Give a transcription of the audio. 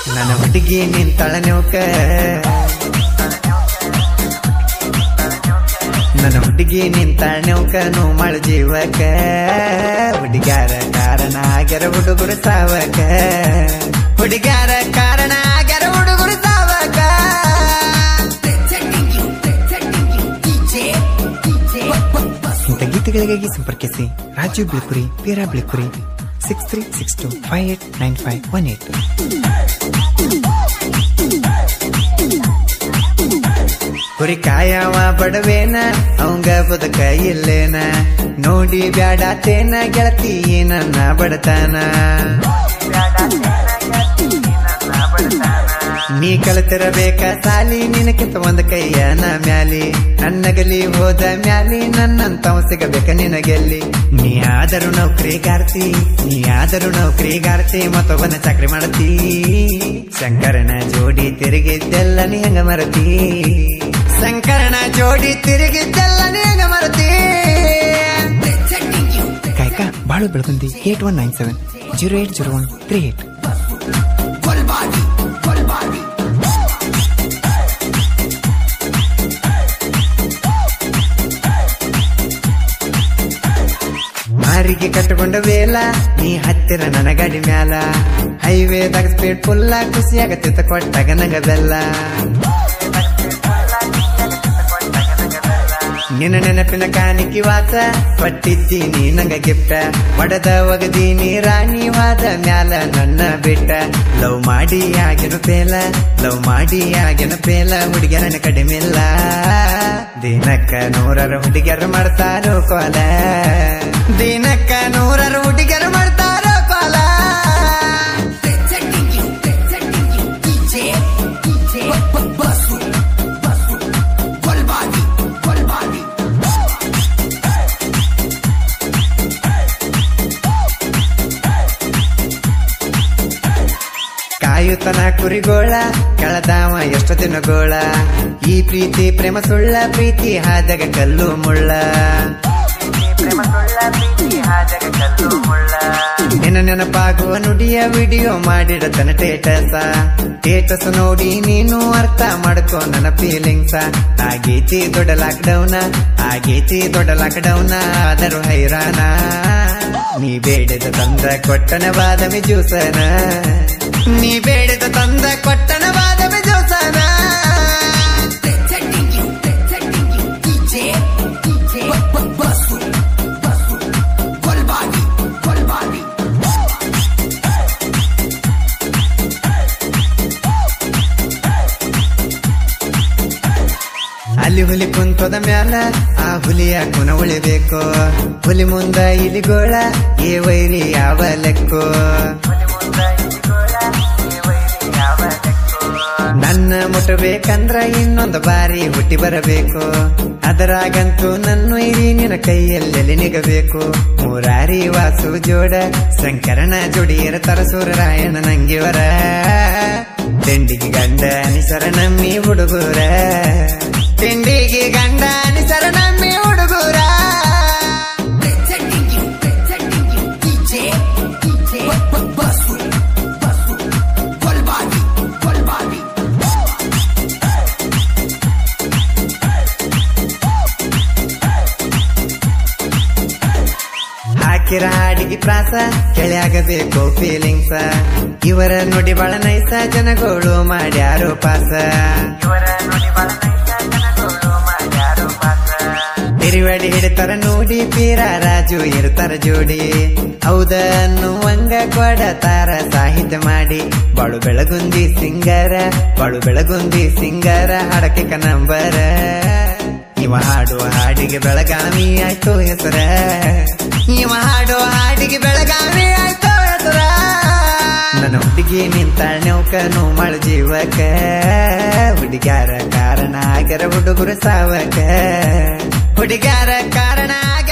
ನನ್ನ ಹುಡುಗಿ ನಿಂತಳ ನೌಕ ನನ್ನ ಹುಡುಗಿ ನಿಂತಳ ನೌಕ ನೋ ಮಾಡ ಜೀವಕ ಹುಡುಗ್ಯಾರ ಕಾರಣ ಆಗ್ಯಾರ ಹುಡುಗರು ಸಾವಕ ಹುಡುಗ್ಯಾರ ಕಾರಣ ಆಗ್ಯಾರ ಹುಡುಗರು ಸಾವಕ ಇಂಥ ಗೀತೆಗಳಿಗಾಗಿ ಸಂಪರ್ಕಿಸಿ ರಾಜು ಬಿಳ್ಕುರಿ ಪೀರಾ Bilkuri six three six two five eight nine five one eight ಕುರಿ ಕಾಯವ ಬಡವೇನ ಅವಂಗ ಬದುಕ ಇಲ್ಲೇನ ನೋಡಿ ಬ್ಯಾಡಾತೇನ ಗೆಳತಿ ನನ್ನ ಬಡತನ ನೀ ಕಲಿತಿರಬೇಕ ಸಾಲಿ ನಿನಕಿಂತ ಒಂದ ಕೈಯನ ಮ್ಯಾಲಿ ನನ್ನಗಲಿ ಹೋದ ಮ್ಯಾಲಿ ನನ್ನಂತವ ಸಿಗಬೇಕ ನಿನಗೆಲ್ಲಿ ನೀ ಆದರೂ ನೌಕರಿಗಾರ್ತಿ ನೀ ಆದರೂ ನೌಕರಿಗಾರ್ತಿ ಮತ್ತೊಬ್ಬನ ಚಾಕ್ರಿ ಮಾಡತಿ ಶಂಕರನ ಜೋಡಿ ತಿರುಗಿದ್ದೆಲ್ಲ ನೀ ಹಂಗ ಮರತಿ ಶಂಕರನ ಜೋಡಿ ತಿರುಗಿದ್ದೆಲ್ಲ ನೀ ಹಂಗ ಮರತಿ ಕಾಯ್ಕ Balu Belagundi eight one nine seven zero eight zero one three eight ಮಾರಿಗೆ ಕಟ್ಟಿಕೊಂಡ ವೇಲ ನೀ ಹತ್ತಿರ ನನ್ನ ಗಾಡಿ ಮ್ಯಾಲ ಹೈವೇದಾಗ ಸ್ಪೀಡ್ ಫುಲ್ಲ ಖುಷಿ ಆಗತ್ತಿತ್ತ ಕೊಟ್ಟಾಗ ನಂಗ ಬೆಲ್ಲ ನಿನ್ನ ನೆನಪಿನ ಕಾಣಿಕೆ ವಾಸ ಪಟ್ಟಿದ್ದೀನಿ ನಂಗ ಗಿಫ್ಟ ಒಡದ ಒಗದೀನಿ ರಾಣಿವಾದ ಮ್ಯಾಲ ನನ್ನ ಬಿಟ್ಟ ಲವ್ ಮಾಡಿ ಆಗಿನ ಪೇಲ ಲವ್ ಮಾಡಿ ಆಗಿನ ಪೇಲ ಹುಡುಗಿಯರನ ಕಡಿಮೆಲ್ಲ ದಿನಕ್ಕ ನೂರರ ಹುಡುಗಿಯರು ಮಾಡ್ತಾರೋ ಕೊಲ ದಿನಕ್ಕ ನೂರರ ಹುಡುಗಿಯರು ಮಾಡ್ತಾರೋ ಕೊಲ ಕಾಯುತನ ಕುರಿಗೋಳ ಕಳೆದಾವ ಎಷ್ಟು ದಿನಗೋಳ ಈ ಪ್ರೀತಿ ಪ್ರೇಮ ಸುಳ್ಳ ಪ್ರೀತಿ ಹಾದಾಗ ಕಲ್ಲು ಮುಳ್ಳ ನಿನ್ನ ನೆನಪಾಗುವ ನುಡಿಯ ವಿಡಿಯೋ ಮಾಡಿಡತನ ಟೇಟಸ ಟೇಟಸ್ ನೋಡಿ ನೀನು ಅರ್ಥ ಮಾಡ್ಕೋ ನನ್ನ ಫೀಲಿಂಗ್ಸ ಆಗೈತಿ ದೊಡ್ಡ ಲಾಕ್ಡೌನ ಆಗೈತಿ ದೊಡ್ಡ ಲಾಕ್ಡೌನ ಆದರೂ ಹೈರಾಣ ನೀ ಬೇಡದ ತಂದ ಕೊಟ್ಟನ ಬಾದಮಿ ಜ್ಯೂಸನ ನೀ ಬೇಡದ ತಂದ ಕೊಟ್ಟನ ಬಾದಮಿ ಜ್ಯೂಸನ ಅಲ್ಲಿ ಹುಲಿ ಕುಂತದ ಮ್ಯಾಲ ಆ ಹುಲಿಯ ಕುನ ಉಳಿಬೇಕು ಹುಲಿ ಮುಂದ ಇಲಿಗೋಳ ಏ ವೈರಿ ಯಾವ ಲೆಕ್ಕೋ ನನ್ನ ಮುಟ್ಟಬೇಕಂದ್ರ ಇನ್ನೊಂದು ಬಾರಿ ಹುಟ್ಟಿ ಬರಬೇಕು ಅದರಾಗಂತೂ ನನ್ನ ಇರಿ ನಿನ್ನ ಕೈಯಲ್ಲಿ ನಿಗಬೇಕು ಮೂರಾರಿ ವಾಸು ಜೋಡ ಶಂಕರನ ಜೋಡಿ ಇರತರ ಸೂರರಾಯಣ ನಂಗಿವರ ತಿಂಡಿಗೆ ಗಂಡ ಅನಿಸರ ನಮ್ಮಿ ಹುಡುಗರ ತಿಂಡಿಗೆ ಗಂಡ ಅನಿಸರ ನಮ್ಮಿ ಹುಡುಗರ ಹಾಕಿರ ಹಾಡಿಗೆ ಪ್ರಾಸ ಕೆಳಾಗಬೇಕು ಫೀಲಿಂಗ್ಸ ಇವರ ನುಡಿ ಬಳ ನೈಸ ಜನಗಳು ಮಾಡ್ಯಾರೋ ಪಾಸ ತಿರುವಡಿ ಹಿಡಿತಾರ ನೋಡಿ ಪೀರ ರಾಜು ಇರ್ತಾರ ಜೋಡಿ ಹೌದ ಅನ್ನುವಂಗ ಕೊಡತಾರ ಸಾಹಿತ್ಯ ಮಾಡಿ ಬಾಳು ಬೆಳಗುಂದಿ ಸಿಂಗರ ಬಾಳು ಬೆಳಗುಂದಿ ಸಿಂಗರ ಹಾಡಕ್ಕೆ ನಂಬರ ಇವ ಹಾಡುವ ಹಾಡಿಗೆ ಬೆಳಗಾವಿ ಆಯ್ತು ಹೆಸರ ಇವ ಹಾಡುವ ಹಾಡಿಗೆ ಬೆಳಗಾವಿ ಆಯ್ತು ಹೆಸರ ನನ್ನ ಹುಡುಗಿ ನಿಂತಾಳ ನೌಕ ನೋ ಮಾಡ ಜೀವಕ ಹುಡುಗ್ಯಾರ ಕಾರಣ ಆಗ್ಯಾರ ಹುಡುಗರು ಸಾವಕ ಹುಡುಗ್ಯಾರ ಕಾರಣ ಆಗ್ಯಾರ